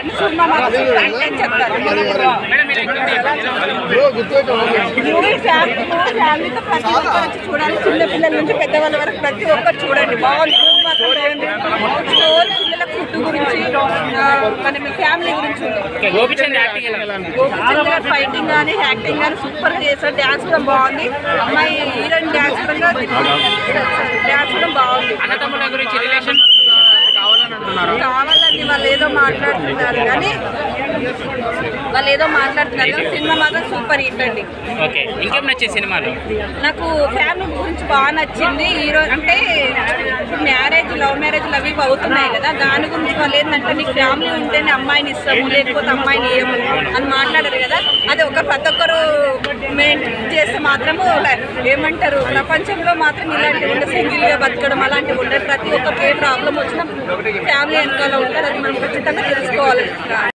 కానీ సినిమా మాత్రం అంటే చెప్తారు మూవీ ఫ్యామిలీ ఫ్యామిలీతో ప్రతి ఒక్కరు వచ్చి చూడాలి చిన్న పిల్లల నుంచి పెద్దవాళ్ళ వరకు ప్రతి ఒక్కరు చూడండి బాగుంది మూవీ మాత్రం బాగుంది స్టోరీ పిల్లల ఫుడ్ గురించి ఆ, మన ఫ్యామిలీ గురించి ఉంది గోపిచంద్ యాక్టింగ్ ఎలా ఉంది? గోపిచంద్ గారు ఫైటింగ్ కానీ యాక్టింగ్ కానీ సూపర్ గా చేశారు డాన్స్ కూడా బాగుంది అమ్మాయి హీరోయిన్ డాన్స్ కూడా డాన్స్ కూడా బాగుంది అన్నతమ్ముల గురించి రిలేషన్ కావాలని అంటున్నారు కావాలని వాళ్ళు ఏదో మాట్లాడుతున్నారు కానీ వాళ్ళు ఏదో మాట్లాడుతున్నారు కానీ సినిమా మాత్రం సూపర్ హిట్ అండి ఓకే ఇంకేం నచ్చే సినిమాలో నాకు ఫ్యామిలీ గురించి బాగా నచ్చింది హీరో అంటే ఇప్పుడు మ్యారేజ్ లవ్ మ్యారేజ్ అవి ఇవి అవుతున్నాయి కదా దాని గురించి వాళ్ళు ఏంటంటే నీకు ఫ్యామిలీ ఉంటేనే అమ్మాయిని ఇస్తాము లేకపోతే అమ్మాయిని ఇవ్వము అని మాట్లాడారు కదా అది ఒక ప్రతి ఒక్కరు మెయింటైన్ చేస్తే మాత్రము ఏమంటారు ప్రపంచంలో మాత్రం ఇలాంటివి ఉండే సింగిల్గా బతకడం అలాంటివి ఉండదు ప్రతి ఒక్కరికి ఏ ప్రాబ్లం వచ్చినా ఫ్యామిలీ వెనకాల ఉంటుంది అది మనం ఖచ్చితంగా తెలుసుకోవాలి